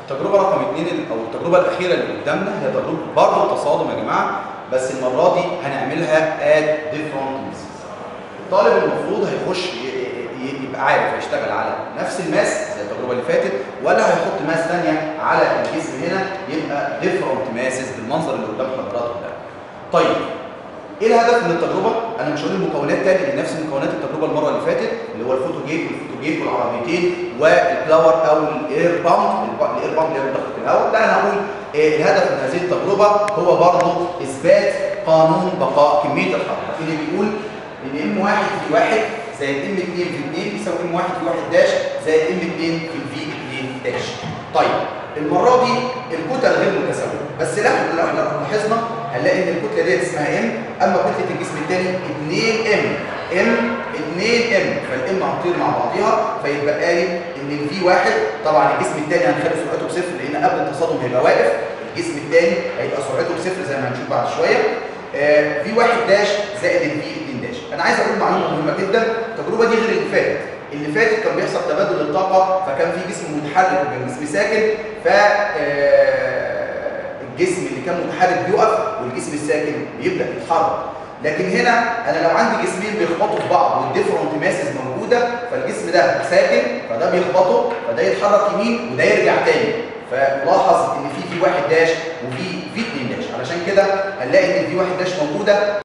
التجربه رقم اثنين او التجربه الاخيره اللي قدامنا هي تجربه برضه التصادم يا جماعه بس المره دي هنعملها ات ديفرنت ميسز الطالب المفروض هيخش ي- ي- يبقى عارف هيشتغل على نفس الماس زي التجربه اللي فاتت ولا هيحط ماس ثانيه على الجسم هنا يبقى ديفرنت ماسز بالمنظر اللي قدام حضراتكم ده طيب ايه الهدف من التجربه؟ انا مش هقول المكونات تاني لان نفس مكونات التجربه المره اللي فاتت اللي هو الفوتو جيت والفوتو جيت والعربيتين والبلاور او الاير بامب الاير بامب اللي هي ضغط الهواء لا انا هقول إيه الهدف من هذه التجربه هو برضه اثبات قانون بقاء كميه الحركه اللي بيقول ان ام 1 في 1 زائد ام 2 في 2 بيساوي ام 1 في 1 داش زائد ام 2 في الفي 2 داش طيب المره دي الكتل غير متساويه بس لا لو احنا لاحظنا هنلاقي ان الكتله ديت اسمها ام اما كتله الجسم الثاني 2 ام ام 2 ام فالام هتطير مع بعضيها فيتبقى لي ان الفي واحد طبعا الجسم الثاني هنخلي سرعته بصفر لان قبل التصادم هيبقى واقف الجسم الثاني هيبقى سرعته بصفر زي ما هنشوف بعد شويه آه في واحد داش زائد الفي 2 داش انا عايز اقول معلومه مهمه جدا التجربه دي غير اللي فاتت اللي فاتت كان بيحصل تبادل الطاقه فكان في جسم متحرك وكان جسم ساكن ف آه، الجسم اللي كان متحرك بيقف والجسم الساكن بيبدا يتحرك لكن هنا انا لو عندي جسمين بيخبطوا في بعض والديفرنت ماسز موجوده فالجسم ده ساكن فده بيخبطه فده يتحرك يمين وده يرجع تاني فلاحظ ان في في واحد داش وفي في 2 داش علشان كده هنلاقي ان في واحد داش موجوده